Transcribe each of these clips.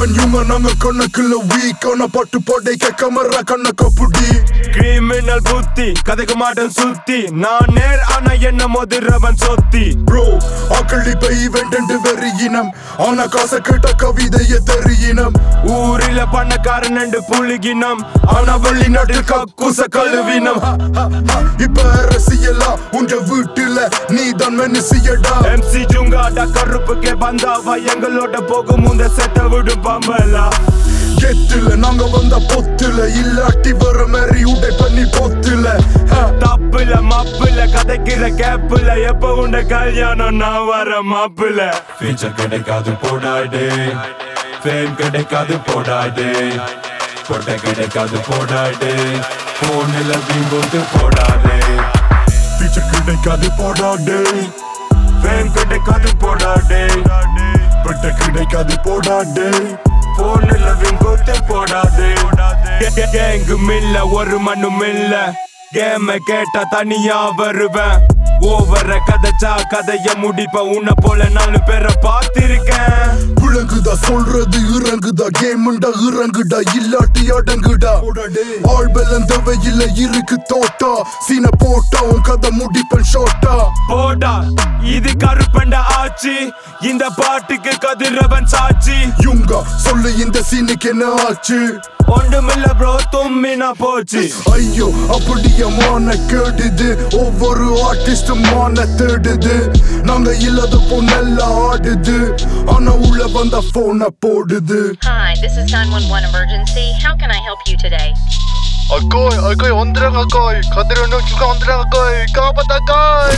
even human நாங்க கணக்குல weak ஆனா பாட்டு போடைக்க கமரா கண்ண கப்புடி கிரிமினல் புத்தி கதைக்க மாட்டேன் சுத்தி நான் நேர் ஆனா என்ன மோதிரவன் சொத்தி ப்ரோ ஆக்களிப்ப ஈவெண்ட் வெறி இனம் ஆனா காசை கேட்ட கவிதைய தெரியினம் ஊரில பணக்காரன் என்று புழுகினம் ஆனா வெளிநாட்டில் கக்குச கழுவினம் இப்ப அரசியலா உங்க வீட்டுல நீ தான் மெனிசியடா எம்சி ஜுங்காடா கருப்புக்கே பந்தாவா எங்களோட போகும் இந்த செட்ட விடும் பம்பலா கெத்துல நாங்க வந்த பொத்துல இல்லாட்டி வர மாதிரி உடை பண்ணி பொத்துல ஹ. தப்புல மப்புல கதைக்கிற கேப்புல எப்ப உண்ட கல்யாணம் நான் வர மாப்புல ஃபீச்சர் கிடைக்காது போடாடே ஃபேம் கிடைக்காது போடாடே பொட்டை கிடைக்காது போடாடே போன்ல வீம்போது போடாதே ஃபீச்சர் கிடைக்காது போடாடே ஃபேம் கிடைக்காது போடாடே பட்ட கிடைக்காது போடாடே போன்ல வீம்போது போடாதே கேங்கும் இல்ல ஒரு மண்ணும் இல்ல கேம கேட்டா தனியா வருவேன் ஓவர கதைச்சா கதைய முடிப்ப உன்னை போல நாலு பேரை பார்த்திருக்கேன் விளங்குதா சொல்றது இறங்குதா கேமுண்டா இறங்குடா இல்லாட்டி அடங்குடா ஆள் பெல்லன் தேவையில்ல இருக்கு தோட்டா சீன போட்டா உன் கதை முடிப்பன் ஷோட்டா போடா இது கருப்பண்ட ஆச்சு இந்த பாட்டுக்கு கதிரவன் சாட்சி யுங்கா சொல்லு இந்த சீனுக்கு என்ன ஆச்சு ஒன்றுமில்ல ப்ரோ தும்மினா போச்சு ஐயோ அப்படியே மான கேடுது ஒவ்வொரு ஆர்டிஸ்டும் மான தேடுது நாங்க இல்லாத பொண்ணெல்லாம் ஆடுது ஆனா உள்ள வந்த போன போடுது Hi, this is 911 emergency. How can I help you today? Agoy, agoy, ondrang agoy. Kadirano juga ondrang agoy. Kapat agoy.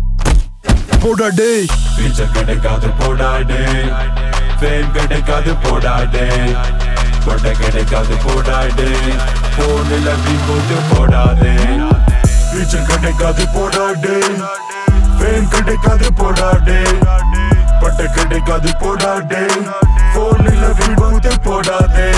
போடா டேய் ஃபீச்சர் கிடைக்காது போடாடே ஃபேம் கிடைக்காது போடாடே கொட்டை கிடைக்காது போடாடே போனில் வீம்போது போடாதே ஃபீச்சர் கிடைக்காது போடா டேய் ஃபேம் கிடைக்காது போடா டேய் பட்ட கிடைக்காது போடா டேய் போன்ல விபத்து போடாதே